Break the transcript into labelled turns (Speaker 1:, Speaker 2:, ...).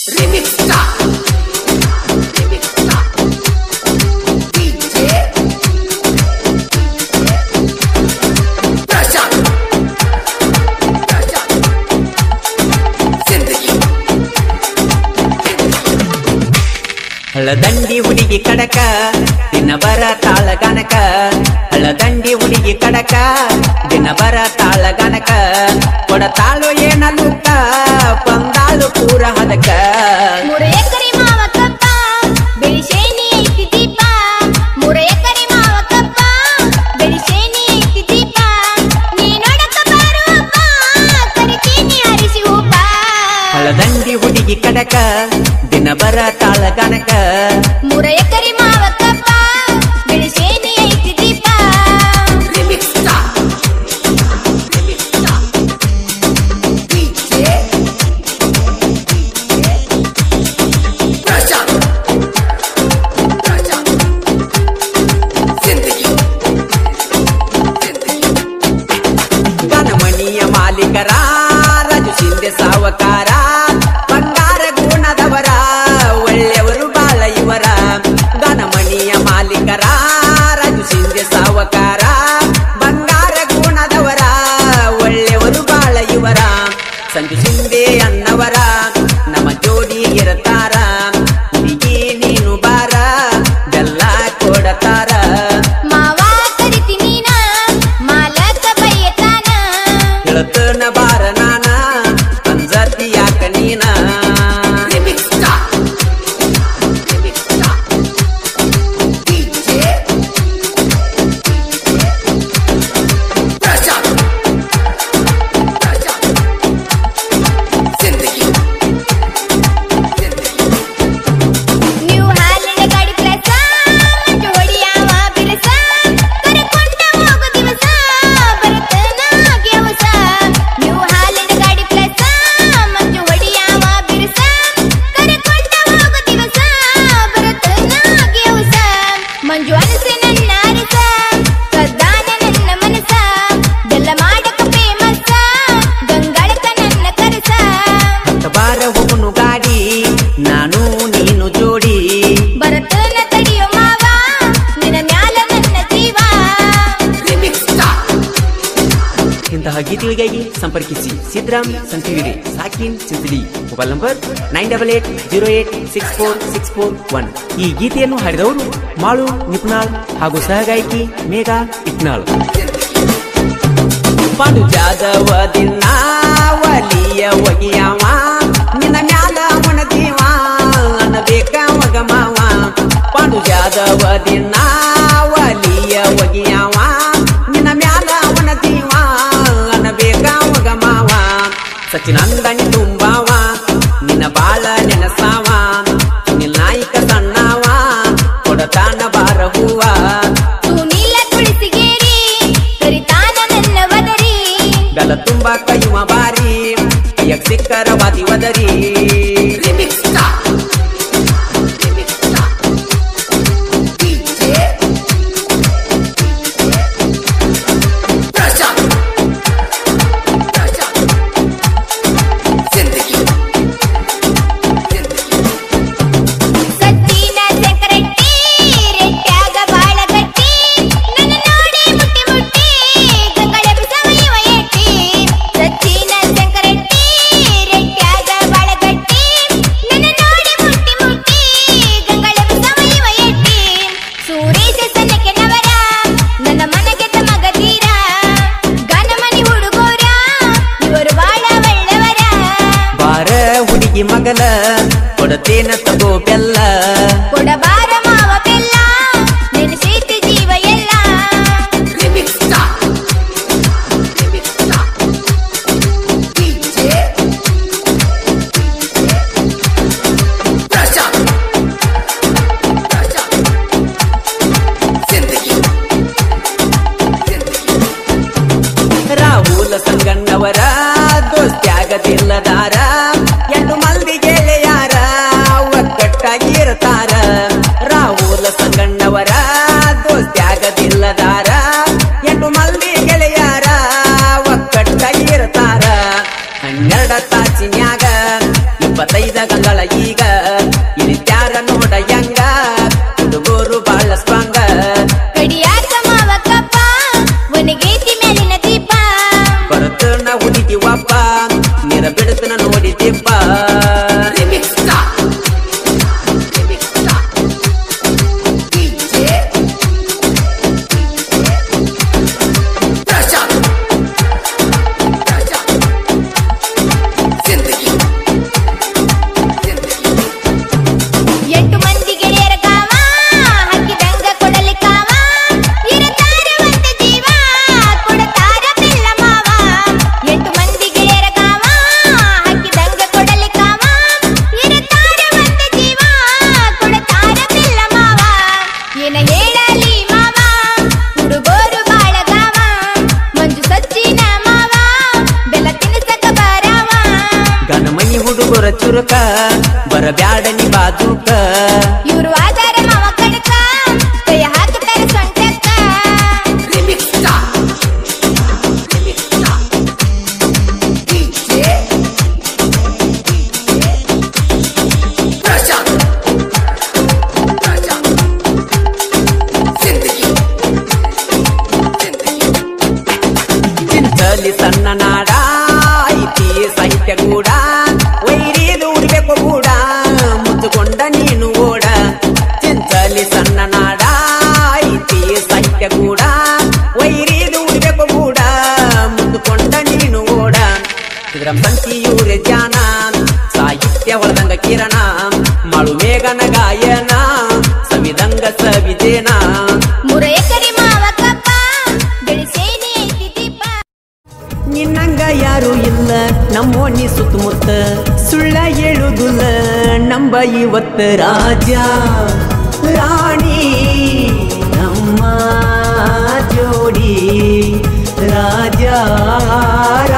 Speaker 1: Remix Star. Remix Star. DJ. Prashant. Prashant. Zindagi.
Speaker 2: ಹಳ್ಳದಂಡಿ ಹುಡುಗಿ ಕಡಕ ದಿನ ಬರ ತಾಳ ಗಣಕ ಹಳ್ಳದಂಡಿ ಹುಡುಗಿ ಕಡಕ ದಿನ ಬರ ತಾಳ ಗಣಕ ಕೊಡತಾಳು ಏನ ಲುಕ್ಕ ಬಂದಾಳು ಪೂರ ಹದಕ
Speaker 3: ಮೂರ ಎಕರೆ ಮಾವ ಕಪ್ಪ ಬೆಳಿಶೇನಿ ಐತಿ ದೀಪ ಮೂರ ಎಕರೆ ಮಾವ ಕಪ್ಪ ಬೆಳಿಶೇನಿ ಐತಿ ದೀಪ ನೀ ನೋಡಕ ಬಾರುವಪ್ಪ ಕರಿತೀನಿ ಹರಿಸಿ ಹೂಪ
Speaker 2: ಹಳ್ಳದಂಡಿ ಹುಡುಗಿ ಕಡಕ ದಿನ ಬರ ತಾಳ ಗಣಕ
Speaker 3: ಮೂರ ಎಕರೆ ಮಾವ ಕಪ್ಪ ಬೆಳಿಶೇನಿ ಐತಿ ದೀಪ
Speaker 1: Remix Star. Remix Star. DJ. Prashant. Prashant. Zindagi. Zindagi.
Speaker 2: ಗಣಮಣಿಯ ಮಾಲೀಕರ ರಾಜು ಶಿಂದೆ ಸಾವಕಾರ ಬಂಗಾರ ಗುಣದವರ ಒಳ್ಳೆಯವರು ಬಾಳ ಇವರ ಗಣಮಣಿಯ ಮಾಲೀಕರ ರಾಜು ಶಿಂದೆ ಸಾವಕಾರ ಬಂಗಾರ ಗುಣದವರ ಒಳ್ಳೆಯವರು ಬಾಳ ಇವರ ಸಂಜು ಶಿಂದೆ ಅನ್ನವರ ನಮ್ಮ ಜೋಡಿ ಇರತಾರ ಹುಡುಗಿ ನೀನು ಬಾರ ಬೆಲ್ಲ ಕೊಡತಾರ
Speaker 3: ಮಾವ ಕರಿತೀನಿ ನಾ ಮಾಲಕ ಬೈಯತಾನ
Speaker 2: ಹೇಳ್ತನ ಬಾರ ನಾನ ಅಂಜತಿ ಯಾಕ ನೀನ
Speaker 1: Remix Star. Remix Star. DJ. Prashant. Prashant. Zindagi. Zindagi.
Speaker 3: ನೀವು ಹಾಲಿನ ಗಾಡಿ ಪ್ಲಸ ಮಂಜು ಹೊಡಿಯಾವ ಬಿರಸ ಕರೆಕೊಂಡ ಹೋಗು ದಿವಸ ಬರುತ್ತನ ಗೆವಸ ನೀವು ಹಾಲಿನ ಗಾಡಿ ಪ್ಲಸ ಮಂಜು ಹೊಡಿಯಾವ ಬಿರಸ ಕರೆಕೊಂಡ ಹೋಗು ದಿವಸ ಬರುತ್ತನ ಗೆವಸ ಮಂಜು ಅನಸೆ ನನ್ನ ಅರಸ ಕದ್ದಾನ ನನ್ನ ಮನಸ ಬೆಲ್ಲ ಮಾಡಕ ಫೇಮಸ್ ಗಂಗಾಳಕ ನನ್ನ ಕರಸ
Speaker 2: ಹತ್ತ ಬಾರ ಹೋಗುನು ಗಾಡಿ ನಾನು ನೀನು ಜೋಡಿ
Speaker 3: ಬರತನ ತಡಿಯೋ ಮಾವ ನಿನ್ನ ಮ್ಯಾಲ ನನ್ನ ಜೀವ
Speaker 1: Remix Star.
Speaker 2: ಇಂತಹ ಗೀತೆಗಳಿಗಾಗಿ ಸಂಪರ್ಕಿಸಿ ಸಿದ್ರಾಮ್ ಸಂತಿವಿರಿ ಸಾಕಿನ್ Chintali mobile number nine double eight zero eight six four six four one ಈ ಗೀತೆಯನ್ನು ಹಾಡಿದವರು ಮಾಳು ನಿಪುಣಾಳ್ ಹಾಗೂ ಸಹಗಾಯಕಿ ಮೇಘಾ ಇಟ್ನಾಳ್ ಪಾಂಡು ಜಾದವ ದಿನ ಒಲಿಯ ಒಗಿಯವ ನಿನ್ನ ಮ್ಯಾಲ ಅವನ ಜೀವ ಅನ್ನಬೇಕ ಒಗಮವ ಪಾಂಡು ಜಾದವ ದಿನ ಒಲಿಯ ಒಗಿಯವ ನಿನ್ನ ಮ್ಯಾಲ ಅವನ ಜೀವ ಅನ್ನಬೇಕ ಒಗಮವ ಸಚಿನಂದನಿ ತುಂಬಾವ ನಿನ್ನ ಬಾಳ ನೆನಸಾವ ನಿನ್ನ ನಾಯಿಕ ಸಣ್ಣವ ಕೊಡತಾನ ಬಾರ ಹೂವ
Speaker 3: ತೂನಿಲ್ಲ ತುಳಸಿಗೇರಿ ಕರಿತಾನ ನನ್ನ ವದರಿ
Speaker 2: ಗಲ ತುಂಬ ಕೈಯುವ ಬಾರಿ ಕೈಯಕ್ ಸಿಕ್ಕರ ವಾದಿ ವದರಿ
Speaker 1: Remix Star. Remix Star. DJ. Prashant. Prashant. Zindagi. Zindagi.
Speaker 3: ಸತ್ತಿನ ಸೆಕರಟ್ಟಿ ರೆಟ್ಟ್ಯಾಗ ಬಾಳ ಗಟ್ಟಿ ನನ್ನ ನೋಡಿ ಮುಟ್ಟಿ ಮುಟ್ಟಿ ಗಂಗಳ ಬಿಸವಯುವ ಎಟ್ಟಿ ಸತ್ತಿನ ಸೆಕರಟ್ಟಿ ರೆಟ್ಟ್ಯಾಗ ಬಾಳ ಗಟ್ಟಿ ನನ್ನ ನೋಡಿ ಮುಟ್ಟಿ ಮುಟ್ಟಿ ಗಂಗಳ ಬಿಸವಯುವ ಎಟ್ಟಿ ಸೂರೇಶ ಸನಕ್ಕೆ ನವರ ನನ್ನ ಮನಗೆ ಮಗದೀರ ಗನಮನಿ ಹುಡುಗೋರ ಇವರು ಬಾಳ ಒಳ್ಳೆವರ
Speaker 2: ಬಾರ ಹುಡುಗಿ ಮಗಲ ಕೊಡತೇನ ತಗೋ ಬೆಲ್ಲ
Speaker 3: ಕೊಡಬಾರ ಮಾವ ಬೆಲ್ಲ ನೆನೆಸೈತಿ ಜೀವ ಎಲ್ಲ
Speaker 1: Remix Star. Remix Star. DJ. Prashant. Prashant. Zindagi. Zindagi.
Speaker 2: Rahul ಸಂಗಣ್ಣವರ ದೋಸ್ತ್ಯಾಗದಿಲ್ಲದಾರ ಎಂಟು ಮಂದಿ ಗೆಳೆಯಾರ ಒಕ್ಕಟ್ಟಾಗಿ ಇರ್ತಾರ ದೀಪ
Speaker 1: Remix Star. Remix Star. DJ. Prashant. Prashant. Zindagi. Zindagi.
Speaker 3: ಎಂಟು ಮಂದಿ ಗೆಳೆಯರ ಕಾವ ಹಾಕಿದಂಗ ಕೊಡಲಿ ಕಾವ ಇರತಾರ ಒಂದ ಜೀವ ಕೊಡತಾರ ಬೆಲ್ಲ ಮಾವ ಎಂಟು ಮಂದಿ ಗೆಳೆಯರ ಕಾವ ಹಾಕಿದಂಗ ಕೊಡಲಿ ಕಾವ ಇರತಾರ ಒಂದ ಜೀವ ಕೊಡತಾರ ಬೆಲ್ಲ ಮಾವ ಏನ ಹೇಳಲಿ ಮಾವ ಹುಡುಗೋರು ಬಾಳ ಗಾವ ಮಂಜು ಸಚ್ಚಿನ ಮಾವ ಬೆಲ್ಲ ತಿನ್ಸಕ ಬರಾವ
Speaker 2: ಗಣಮನಿ ಹುಡುಗರ ಚುರುಕ ಬರಬ್ಯಾಡ ನಿ ಬಾಜುಕ
Speaker 3: ಇವ್ರು ಆಧಾರ ಮಾವ ಕಡಕ ಕೈ ಹಾಕುತ್ತಾರೆ ಸೊಂಟಕ್ಕ
Speaker 1: Remix Star. Remix Star. DJ. Prashant. Prashant. Zindagi. Zindagi.
Speaker 2: Chinchali ಸಣ್ಣ ನಾಡ ಐತಿ ಸಾಹಿತ್ಯ ಕೂಡ ವೈರಿದು ಉಡ್ಬೇಕು ಕೂಡ ಮುಚ್ಚುಕೊಂಡ ನೀನು ಓಡ ಚಿಂಚಲಿ ಸಣ್ಣ ನಾಡ ಐತಿ ಸಾಹಿತ್ಯ ಕೂಡ ವೈರಿದು ಉಡ್ಬೇಕು ಕೂಡ ಮುಚ್ಚುಕೊಂಡ ನೀನು ಓಡ ಇದ್ರ ಸಂತಿಯೂರೆ ಧ್ಯಾನ ಸಾಹಿತ್ಯ ಹೊಳದಂಗ ಕಿರಣ ಮಾಡು ಮೇಘನ ಗಾಯನ ಸವಿದಂಗ ಸವಿಜೇನ
Speaker 3: ಮೂರ ಎಕರೆ ಮಾವ ಕಪ್ಪ ಬೆಳಿಸೇನೆ ಐತಿ ದೀಪ
Speaker 2: ನಿನ್ನಂಗ ಯಾರು ಇಲ್ಲ ನಮ್ಮೋನಿ ಸುತ್ತಮುತ್ತ ಸುಳ್ಳ ಹೇಳುದಿಲ್ಲ ನಂಬ ಇವತ್ತ ರಾಜ ರಾಣಿ ನಮ್ಮ ಜೋಡಿ ರಾಜ